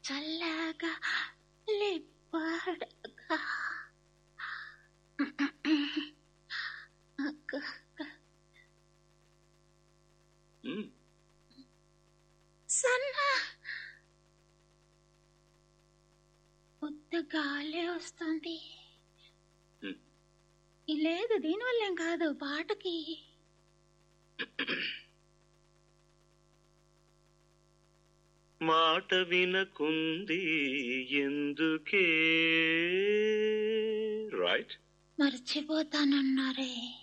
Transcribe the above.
చల్లగా లిప్పడగా మ్మ్. సన్న ఉత్త గాలి వస్తుంది మ్మ్. లేదు దీనివల్లేం కాదు పాటకి మాట వినకుంది ఎందుకే రైట్ మర్చిపోతానన్నారే